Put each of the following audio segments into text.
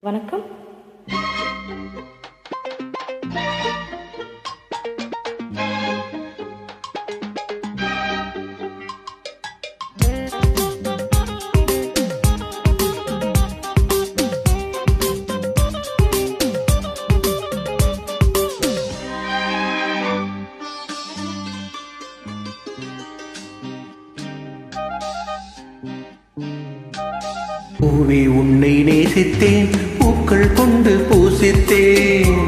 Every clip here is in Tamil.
வணக்கம் பூவே உன்னை நேசித்தேன் பூக்கள் கொண்டு பூசித்தேன்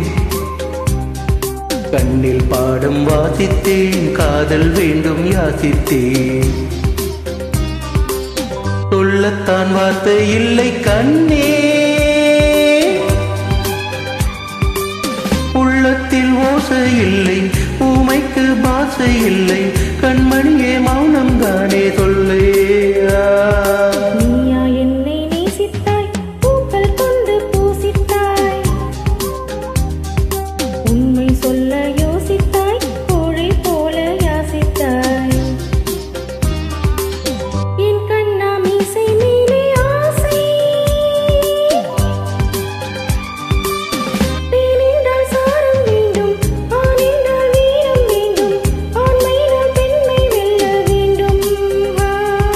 கண்ணில் பாடம் வாசித்தேன் காதல் வேண்டும் யாசித்தேன் சொல்லத்தான் வார்த்தை இல்லை கண்ணே உள்ளத்தில் ஓசை இல்லை ஊமைக்கு பாசை இல்லை கண்மணியே மௌனம் தானே சொல்லே ஆ. நீயா என்னை நேசித்தாய் பூக்கள் கொண்டு பூசித்தாய் உண்மை சொல்ல யோசித்தாய் கோழை போல யாசித்தாய் என் கண்ணா மீசை மேலே ஆசை பெண்ணென்றால் சாரம் வேண்டும் ஆணென்றால் வீரம் வேண்டும் ஆண்மையினால் பெண்மை வெல்ல வேண்டும் ஆ.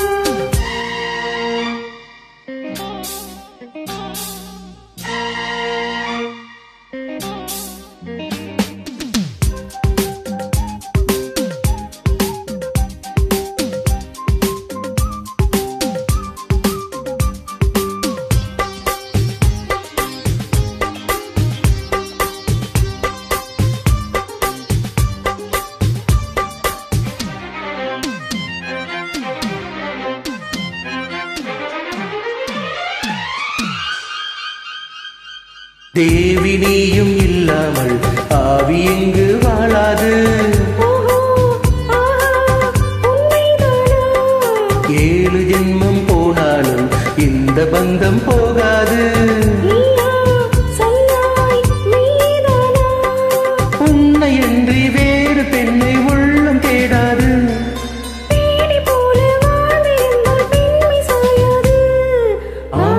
தேவி நீயும் இல்லாமல் ஆவி எங்கு வாழாது ஓஹோ ஆஹா உண்மைதானா ஏழு ஜென்மம் போனாலும் இந்த பந்தம் போகாது நீயா சொன்னாய் நீதானா உன்னை என்று வேறு பெண்ணை உள்ளம் தேடாது தேடி போல வாழ்ந்திருந்தால் பெண்மை சாயாது ஆ,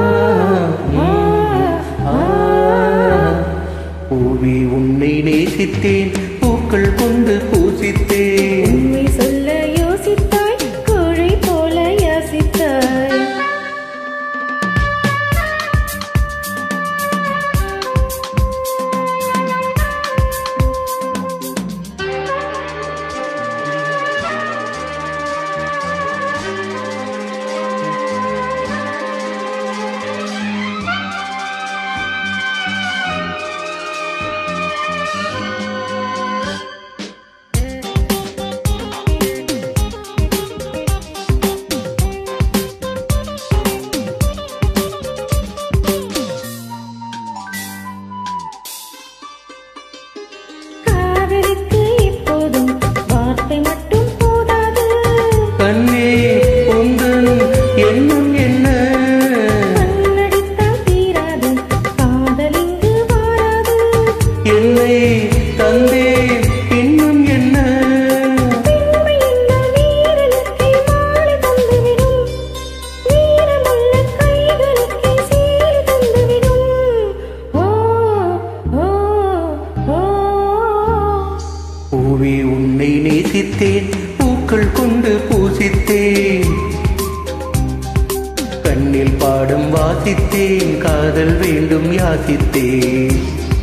ஆ, பூவி உன்னை நேசித்தேன் பூக்கள் கொண்டு பூசித்தேன் உண்மை சொல்ல யோசித்தாய் கோழை போல யாசித்தாய் காதலுக்கு இப்போதும் வார்த்தை மட்டும் போதாது கண்ணே உந்தன் எண்ணம் என்ன கண்ணடித்தால் தீராது காதல் இங்கு வாராது என்னை தந்தேன் இன்னும் என்ன பெண்மை என்னும் வீரனுக்கே மாலை தந்துவிடும் வீரமுள்ள கைகளுக்கே சீலை தந்துவிடும் ஓ ஓ ஓ பூவி உன்னை நேசித்தேன் பூக்கள் கொண்டு பூசித்தேன் கண்ணில் பாடம் வாசித்தேன் காதல் வேண்டும் யாசித்தேன்